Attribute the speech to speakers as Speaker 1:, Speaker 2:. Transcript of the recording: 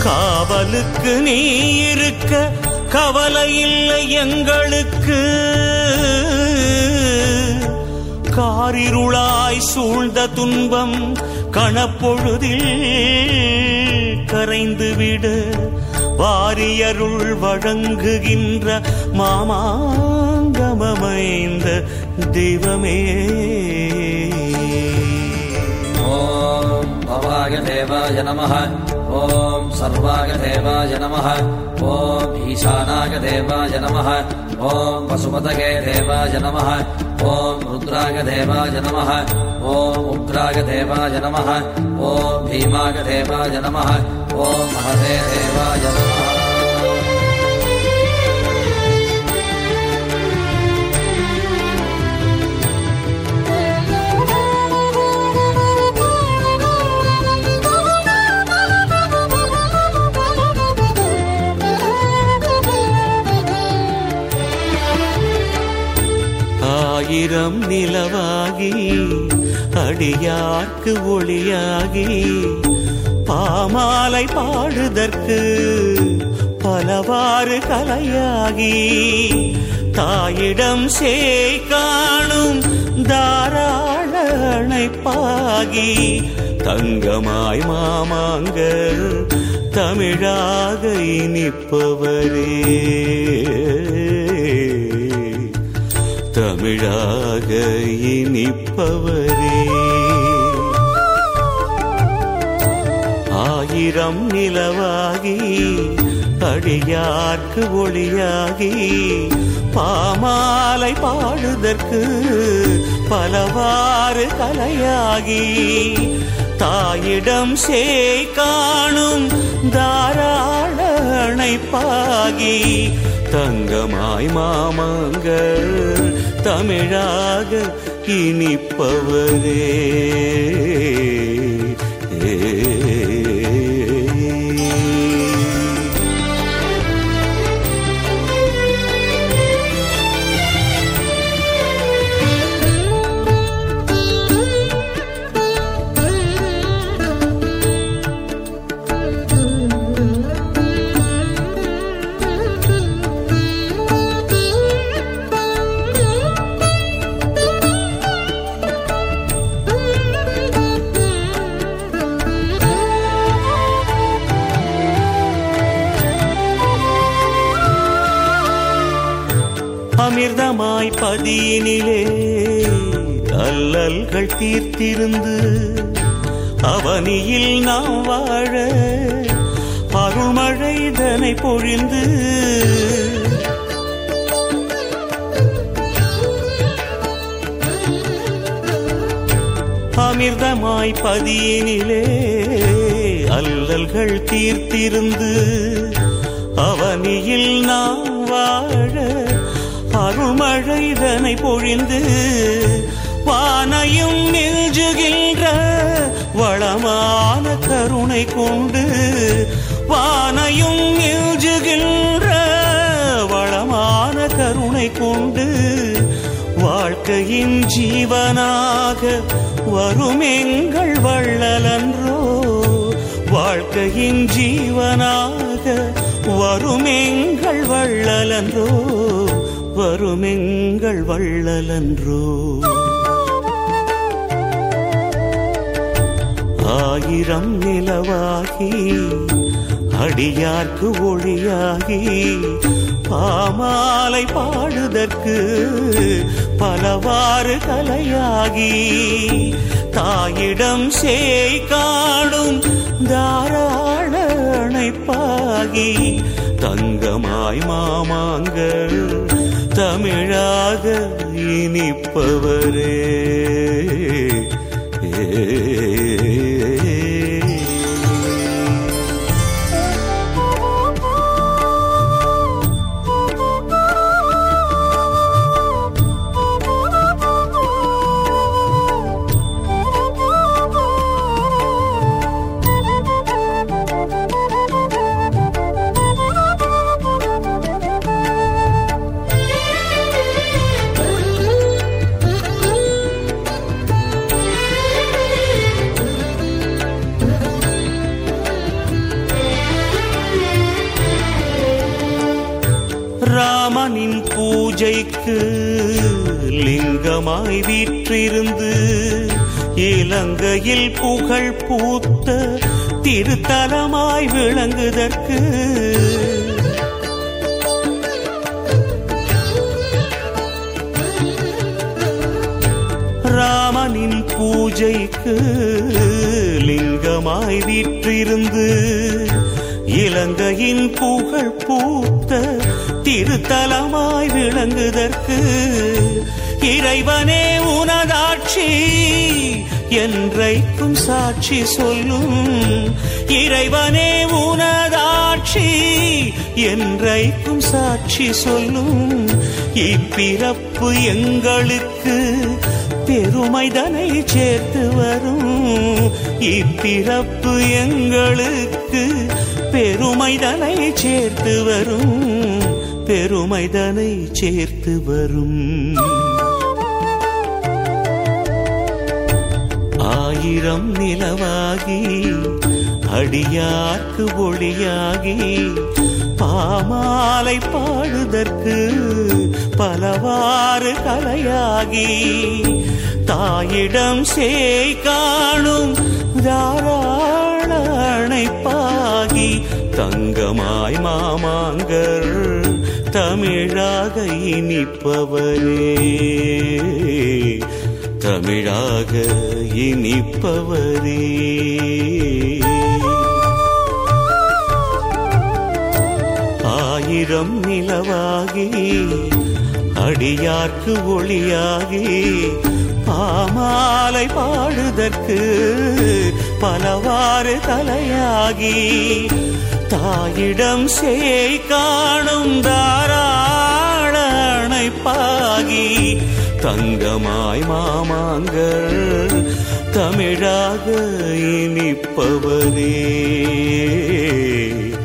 Speaker 1: காவலுக்கு நீ இருக்க கவலை இல்லை எங்களுக்கு காரிருளாய் சூழ்ந்த துன்பம் கணப்பொழுதில் கரைந்துவிடு வாரியருள் வழங்குகின்ற மாமாங்கமமைந்த தெய்வமே
Speaker 2: ॐ भवाय देवाय नमः ॐ सर्वाय देवाय नमः ॐ ईशानाय देवाय नमः ॐ वसुमतगे देवाय नमः ॐ रुद्राय देवाय नमः ॐ उग्राय देवाय नमः ॐ भीमाय देवाय नमः ॐ महते देवाय नमः
Speaker 1: ஆயிரம் நிலவாகி அடியார்க்கு ஒளியாகி பாமாலை பாடுதற்கு பலவாறு கலையாகி தாயிடம் சேய் காணும் தாராள அணைப்பாகி தங்கமாய் மாமாங்க தமிழாக இனிப்பவரே தமிழாக இனிப்பவரே ஆயிரம் நிலவாகி அடியார்க்கு ஒளியாகி பாமாலை பாடுதற்கு பலவாறு கலையாகி தாயிடம் சேய் காணும் தாராள அணைப்பாகி தங்கமாய் மாமங்கள் தமிழாக இனிப்பவரே அமிர்தமாய் பதியினிலே அல்லல்கள் தீர்த்திருந்து அவனியில் நாம் வாழ அருள்மழை தனை பொழிந்து அமிர்தமாய் பதியினிலே அல்லல்கள் தீர்த்திருந்து அவனியில் நாம் வாழ அருள்மழை தனை பொழிந்து வானையும் நெஞ்சுகின்ற வளமான கருணை கொண்டு வானையும் நெஞ்சுகின்ற வளமான கருணை கொண்டு வாழ்க்கையின் ஜீவனாக வரும் எங்கள் வள்ளலன்றோ வாழ்க்கையின் ஜீவனாக வரும் எங்கள் வள்ளலன்றோ வரும் எங்கள் வள்ளலன்றோ ஆயிரம் நிலவாகி அடியார்க்கு ஒளியாகி பாமாலை பாடுதற்கு பலவாறு கலையாகி தாயிடம் சேய் காணும் தாராள அணைப்பாகி தங்கமாய் மாமாங்கள் தமிழாக இனிப்பவரே பூஜைக்கு லிங்கமாய் வீற்றிருந்து இலங்கையில் புகழ் பூத்த திருத்தலமாய் விளங்குதற்கு ராமனின் பூஜைக்கு லிங்கமாய் வீற்றிருந்து இலங்கையின் புகழ் பூத்த திருத்தலமாய் விளங்குதற்கு இறைவனே உனதாட்சி என்றைக்கும் சாட்சி சொல்லும் இறைவனே உனதாட்சி என்றைக்கும் சாட்சி சொல்லும் இப்பிறப்பு எங்களுக்கு பெருமைதனை சேர்த்து வரும் இப்பிறப்பு எங்களுக்கு பெருமைதனை சேர்த்து வரும் பெருமைதனை சேர்த்து வரும் ஆயிரம் நிலவாகி அடியார்க்கு ஒளியாகி பாமாலை பாடுதற்கு பலவாறு கலையாகி தாயிடம் சேய் காணும் தாராள அணைப்பாகி தங்கமாய் மாமாங்கர் தமிழாக இனிப்பவரே தமிழாக இனிப்பவரே ஆயிரம் நிலவாகி அடியார்க்கு ஒளியாகி பாமாலை பாடுதற்கு பலவாறு தலையாகி தாயிடம் சேய் காணும் தாராள அணைப்பாகி தங்கமாய் மாமாங்கள் தமிழாக இனிப்பவரே